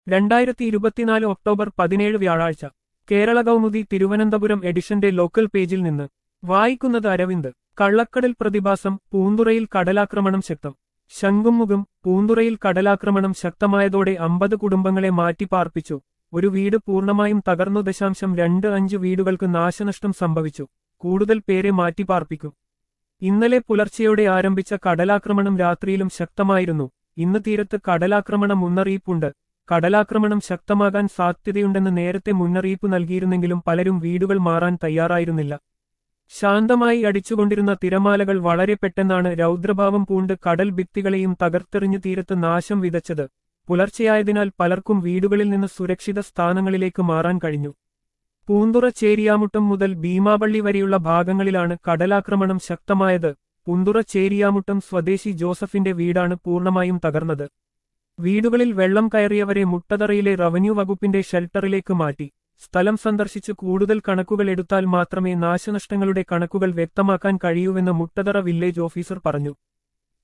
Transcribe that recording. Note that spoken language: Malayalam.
രണ്ടായിരത്തി ഇരുപത്തിനാല് ഒക്ടോബർ പതിനേഴ് വ്യാഴാഴ്ച കേരള കൗമുദി തിരുവനന്തപുരം എഡിഷന്റെ ലോക്കൽ പേജിൽ നിന്ന് വായിക്കുന്നത് അരവിന്ദ് കള്ളക്കടൽ പ്രതിഭാസം പൂന്തുറയിൽ കടലാക്രമണം ശക്തം ശംഖുമുഖം പൂന്തുറയിൽ കടലാക്രമണം ശക്തമായതോടെ അമ്പത് കുടുംബങ്ങളെ മാറ്റിപ്പാർപ്പിച്ചു ഒരു വീട് പൂർണ്ണമായും തകർന്നു ദശാംശം രണ്ട് അഞ്ച് വീടുകൾക്ക് നാശനഷ്ടം സംഭവിച്ചു കൂടുതൽ പേരെ മാറ്റിപ്പാർപ്പിക്കും ഇന്നലെ പുലർച്ചെയോടെ ആരംഭിച്ച കടലാക്രമണം രാത്രിയിലും ശക്തമായിരുന്നു ഇന്ന് തീരത്ത് കടലാക്രമണ മുന്നറിയിപ്പുണ്ട് കടലാക്രമണം ശക്തമാകാൻ സാധ്യതയുണ്ടെന്ന് നേരത്തെ മുന്നറിയിപ്പ് നൽകിയിരുന്നെങ്കിലും പലരും വീടുകൾ മാറാൻ തയ്യാറായിരുന്നില്ല ശാന്തമായി അടിച്ചുകൊണ്ടിരുന്ന തിരമാലകൾ വളരെ പെട്ടെന്നാണ് രൗദ്രഭാവം പൂണ്ട് കടൽ ഭിത്തികളെയും തകർത്തെറിഞ്ഞ് തീരത്ത് നാശം വിതച്ചത് പുലർച്ചെയായതിനാൽ പലർക്കും വീടുകളിൽ നിന്ന് സുരക്ഷിത സ്ഥാനങ്ങളിലേക്ക് മാറാൻ കഴിഞ്ഞു പൂന്തുറ ചേരിയാമുട്ടം മുതൽ ഭീമാപള്ളി വരെയുള്ള ഭാഗങ്ങളിലാണ് കടലാക്രമണം ശക്തമായത് പൂന്തുറ ചേരിയാമുട്ടം സ്വദേശി ജോസഫിന്റെ വീടാണ് പൂർണ്ണമായും തകർന്നത് വീടുകളിൽ വെള്ളം കയറിയവരെ മുട്ടതറയിലെ റവന്യൂ വകുപ്പിന്റെ ഷെൽട്ടറിലേക്ക് മാറ്റി സ്ഥലം സന്ദർശിച്ച് കൂടുതൽ കണക്കുകൾ എടുത്താൽ മാത്രമേ നാശനഷ്ടങ്ങളുടെ കണക്കുകൾ വ്യക്തമാക്കാൻ കഴിയൂവെന്ന് മുട്ടതറ വില്ലേജ് ഓഫീസർ പറഞ്ഞു